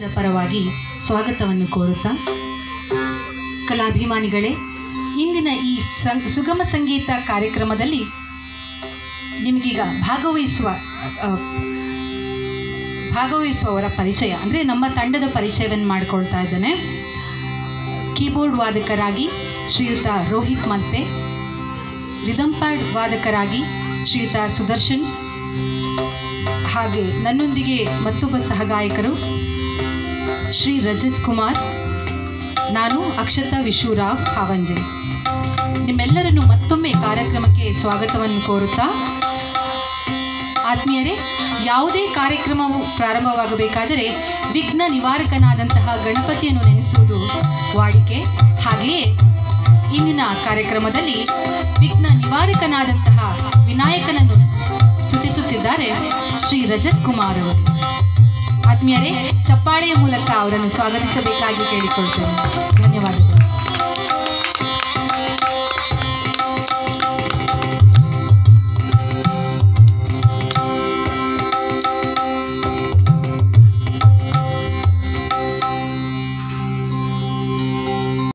ತಂಡದ ಪರವಾಗಿ ಸ್ವಾಗತವನ್ನು ಕೋರುತ್ತಾ ಕಲಾಭಿಮಾನಿಗಳೇ ಇಂದಿನ ಈ ಸಂ ಸುಗಮ ಸಂಗೀತ ಕಾರ್ಯಕ್ರಮದಲ್ಲಿ ನಿಮಗೀಗ ಭಾಗವಹಿಸುವ ಆ, ಭಾಗವಹಿಸುವವರ ಪರಿಚಯ ಅಂದರೆ ನಮ್ಮ ತಂಡದ ಪರಿಚಯವನ್ನು ಮಾಡಿಕೊಳ್ತಾ ಇದ್ದೇನೆ ಕೀಬೋರ್ಡ್ ವಾದಕರಾಗಿ ಶ್ರೀಯುತ ರೋಹಿತ್ ಮಲ್ಪೆ ರಿದಮ್ ಪ್ಯಾಡ್ ವಾದಕರಾಗಿ ಶ್ರೀಯುತ ಸುದರ್ಶನ್ ಹಾಗೆ ನನ್ನೊಂದಿಗೆ ಮತ್ತೊಬ್ಬ ಸಹಗಾಯಕರು ಶ್ರೀ ರಜತ್ ಕುಮಾರ್ ನಾನು ಅಕ್ಷತಾ ವಿಶುರಾವ್ ಹಾವಂಜೆ ನಿಮ್ಮೆಲ್ಲರನ್ನು ಮತ್ತೊಮ್ಮೆ ಕಾರ್ಯಕ್ರಮಕ್ಕೆ ಸ್ವಾಗತವನ್ನು ಕೋರುತ್ತಾ ಆತ್ಮೀಯರೇ ಯಾವುದೇ ಕಾರ್ಯಕ್ರಮವು ಪ್ರಾರಂಭವಾಗಬೇಕಾದರೆ ವಿಘ್ನ ನಿವಾರಕನಾದಂತಹ ಗಣಪತಿಯನ್ನು ನೆನೆಸುವುದು ವಾಡಿಕೆ ಹಾಗೆಯೇ ಇಂದಿನ ಕಾರ್ಯಕ್ರಮದಲ್ಲಿ ವಿಘ್ನ ನಿವಾರಕನಾದಂತಹ ವಿನಾಯಕನನ್ನು ಸ್ತುತಿಸುತ್ತಿದ್ದಾರೆ ಶ್ರೀ ರಜತ್ ಕುಮಾರ್ ಅವರು ಆತ್ಮೀಯರೇ ಚಪ್ಪಾಳೆಯ ಮೂಲಕ ಅವರನ್ನು ಸ್ವಾಗತಿಸಬೇಕಾಗಿ ಕೇಳಿಕೊಳ್ತೇನೆ ಧನ್ಯವಾದಗಳು